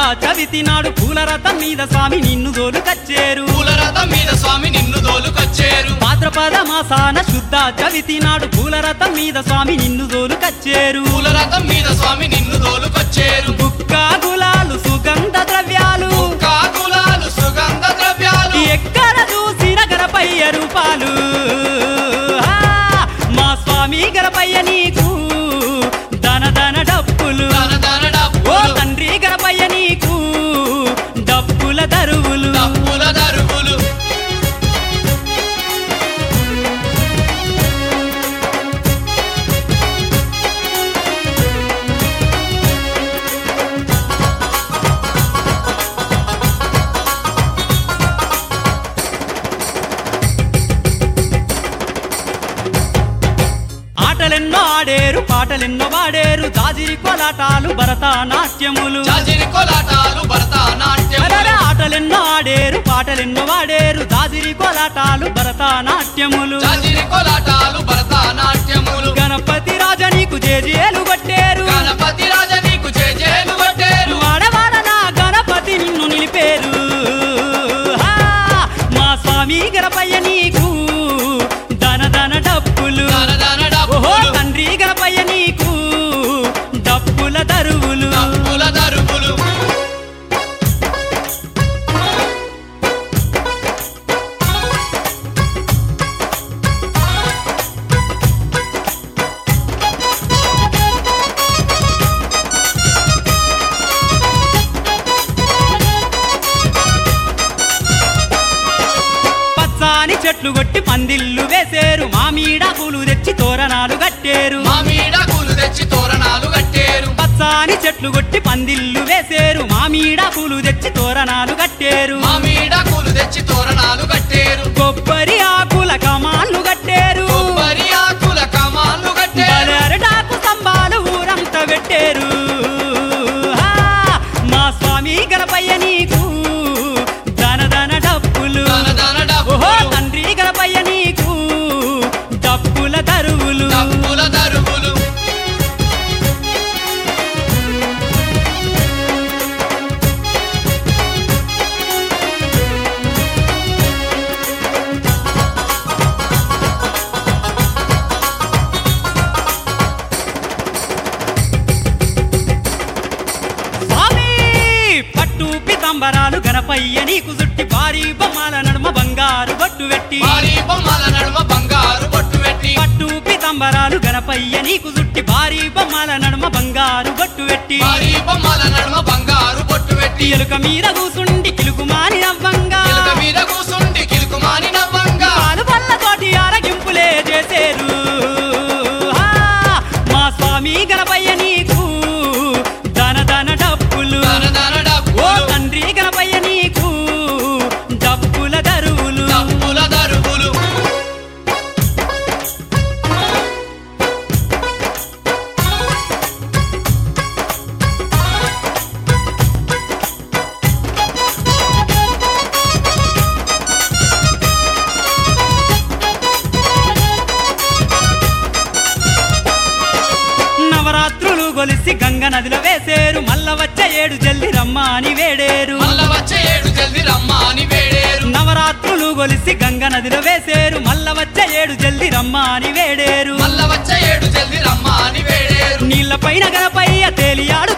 చవితి నాడు పూల రథం మీద స్వామి నిన్ను దోలు కచ్చేరు పూల రథం మీద స్వామి నిన్ను దోలుకొచ్చేరు భాద్రపద మాసాన శుద్ధ చవితి నాడు పూల రథం మీద స్వామి నిన్ను దోలు కచ్చేరు పూల రథం మీద స్వామి నిన్ను దోలుకొచ్చేరు బుక్క గులాలు సుగంధ ద్రవ్యాలు కాకులాలు సుగంధ ద్రవ్యాలు ఎక్కడ చూసిన గరపయ్య రూపాలు ఆ, మా స్వామి గరపయ్య నీకు దన దన డప్పులు దన దన ఓ డప్పులు తండ్రి గరపయ్య నీకు డప్పుల దరువులు డప్పుల దరువులు ఆటలెన్నో ఆడేరు పాటలెన్నో వాడేరు జాజిరి కోలాటాలు భరతనాట్యములు జాజిరి కోలాటాలు భరతనాట్యం అరెరే, ఆటలెన్నో ఆడేరు పాటలెన్నో వాడేరు జాజిరి కోలాటాలు భరతనాట్యములు జాజిరి కోలాటాలు భరతనాట్యములు గణపతి రాజ నీకు జేజేలు కొట్టేరు గణపతి రాజ నీకు జేజేలు కొట్టేరు వాడవాడ నా గణపతి నిన్ను నిలిపేరు హా! మా స్వామి గణపయ్య నీకు దన దన డప్పులు దన దన ఓహో డప్పులు తండ్రి గణపయ్య నీకు డప్పుల దరువులు డప్పుల దరువులు పచ్చాని చెట్లు కొట్టి పందిళ్ళు వేసేరు మామిడాకులు తెచ్చి తోరణాలు కట్టేరు మామిడాకులు తెచ్చి తోరణాలు కట్టేరు పచ్చాని చెట్లు కొట్టి పందిళ్ళు వేసేరు మామిడాకులు తెచ్చి తోరణాలు కట్టేరు మామిడాకులు తెచ్చి తోరణాలు కట్టేరు కొబ్బరి ఆకుల కమాన్లు కట్టేరు కొబ్బరి ఆకుల కమాన్లు కట్టేరు బలరటాకు స్తంభాలు ఊరంతా పెట్టేరు హా! మా స్వామి గణపయ్య నీకు దన దన డప్పులు దన దన ఓహో డప్పులు తండ్రి గణపయ్య నీకు డప్పుల దరువులు డప్పుల దరువులు స్వామి పట్టు పితంబరాలు గణపయ్య నీకు చుట్టి భారీ బొమ్మల నడుమ బంగారు బొట్టు పెట్టి భారీ బొమ్మల నడుమ బంగారు బొట్టు పెట్టి పట్టు పితంబరాలు గణపయ్య నీకు చుట్టి భారీ బొమ్మల నడుమ బంగారు బొట్టు పెట్టి భారీ బొమ్మల నడుమ బంగారు బొట్టు పెట్టి ఎలుక మీద కూసుండి కిలుకుమాని నవ్వంగా ఎలుక మీద కూసుండి కిలుకుమాని నవ్వంగా పాలు పళ్ళతోటి ఆరగింపులే చేసేరు హా! మా స్వామి గణపయ్య నీకు దన దన డప్పులు దన దన ఓ డప్పులు తండ్రి గణపయ్య నీకు డప్పుల దరువులు డప్పుల దరువులు నవరాత్రులు గొలిసి గంగ నదిలో వేసేరు మల్ల వచ్చే ఏడు జల్ది రమ్మ అని వేడేరు మల్ల వచ్చే ఏడు జల్ది రమ్మ అని వేడేరు నవరాత్రులు గొలిసి గంగ నదిలో వేసేరు మల్ల వచ్చే ఏడు జల్ది రమ్మ అని వేడేరు మల్ల వచ్చే ఏడు జల్ది రమ్మ అని వేడేరు నీళ్ల పైన గణపయ్య తేలియాడు